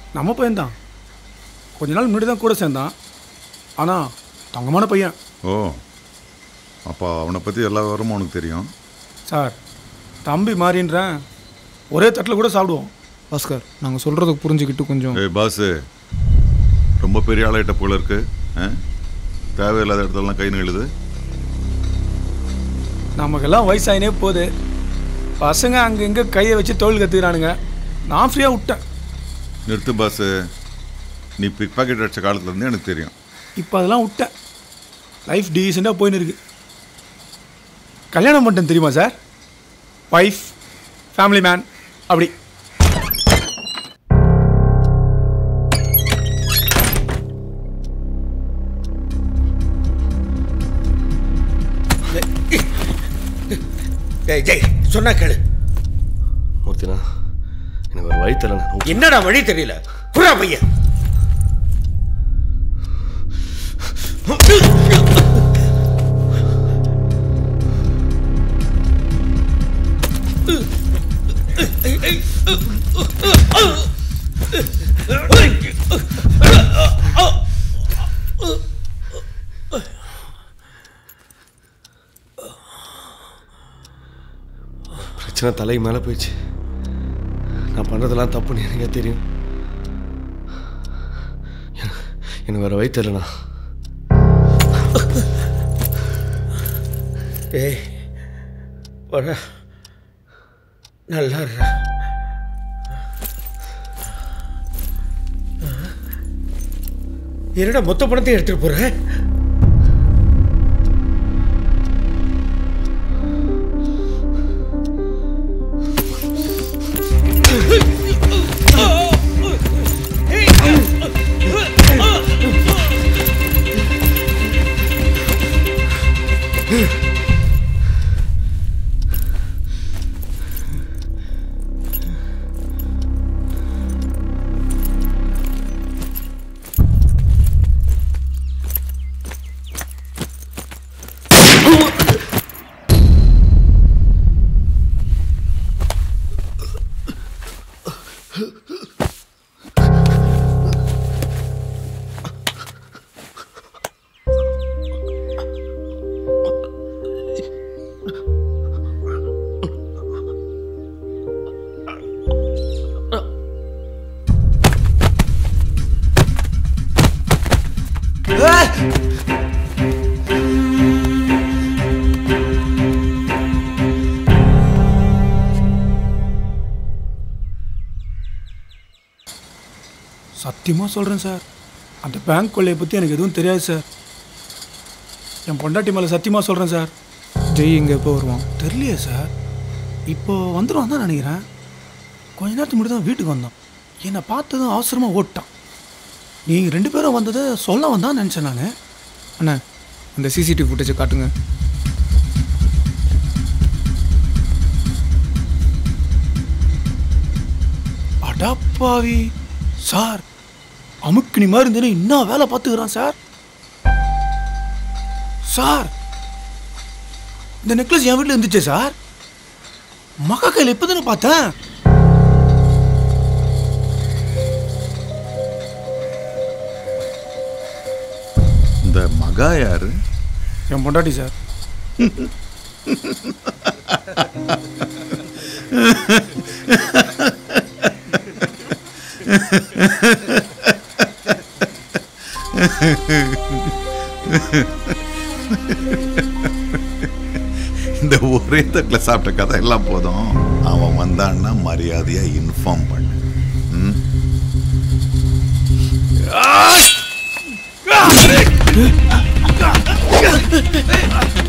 நம்ம பையன்தான் கொஞ்ச நாள் முன்னாடி தான் கூட சேர்ந்தான் ஆனால் தங்கமான பையன் ஓ அப்போ அவனை பற்றி எல்லா விவரமும் உனக்கு தெரியும் சார் தம்பி மாறின்றேன் ஒரே தட்டில் கூட சாப்பிடுவோம் பாஸ்கர் நாங்கள் சொல்கிறத புரிஞ்சுக்கிட்டு கொஞ்சம் ஏய் பாஸு ரொம்ப பெரிய ஆளாயிட்ட போல இருக்கு ஆ? தேவையில்லாத இடத்துலலாம் கை நிழுது நமக்கெல்லாம் வயசாயினே போகுது பசங்க அங்கே இங்கே கையை வச்சு தொழில் கற்றுக்கிறானுங்க நான் ஃப்ரீயாக விட்டேன் நிறுத்து பாஸு நீ பிக் பாக்கெட் அடிச்ச காலத்துலேருந்து எனக்கு தெரியும் இப்போ அதெல்லாம் விட்டேன் லைஃப் டீசெண்டாக போயின்னு இருக்கு கல்யாணம் பண்ணிட்டேன் தெரியுமா சார் ஒய்ஃப் ஃபேமிலி மேன் அப்படி டேய் ஜெய் சொன்னா கேளு மூர்த்தினா எனக்கு ஒரு வழி தரேன் என்னடா வழி தெரியல புறா பையன் பிரச்சனை தலைக்கு மேலே போயிடுச்சு நான் பண்ணுறதெல்லாம் தப்புன்னு எனக்கே தெரியும் எனக்கு- எனக்கு வேறு வழி தெரியலண்ணா ஏய் வர நல்லா இருடா. என்னடா மொத்த பணத்தையும் எடுத்துட்டு போற சத்தியமாக சொல்கிறேன் சார் அந்த பேங்க் கொள்ளையை பற்றி எனக்கு எதுவும் தெரியாது சார் என் பொண்டாட்டி மேலே சத்தியமாக சொல்கிறேன் சார் ஜெய் இங்கே எப்போ வருவான் தெரியலையே சார் இப்போ வந்துடுவான் தான் நினைக்கிறேன் கொஞ்ச நேரத்துக்கு முன்னாடி தான் வீட்டுக்கு வந்தோம் என்னை பார்த்ததும் அவசரமாக ஓட்டான் நீங்கள் ரெண்டு பேரும் வந்ததை சொல்ல வந்தான் நினச்சேன் நான் அண்ணா அந்த சிசிடிவி ஃபுட்டேஜை காட்டுங்க அடப்பாவி சார் அமுக்கினி மாதிரி இருந்தேன்னு இன்னும் வேலை பார்த்துக்கிறான் சார் சார் இந்த நெக்லஸ் என் வீட்டில் இருந்துச்சே சார் மகா கையில் இப்போ தானே பார்த்தேன் இந்த மகா யாரு என் பொண்டாட்டி சார் இந்த ஒரே தட்டில் சாப்பிட்ட கதை எல்லாம் போதும் அவன் வந்தான்னா மரியாதையா இன்ஃபார்ம் பண்ணு ம்? ஆ!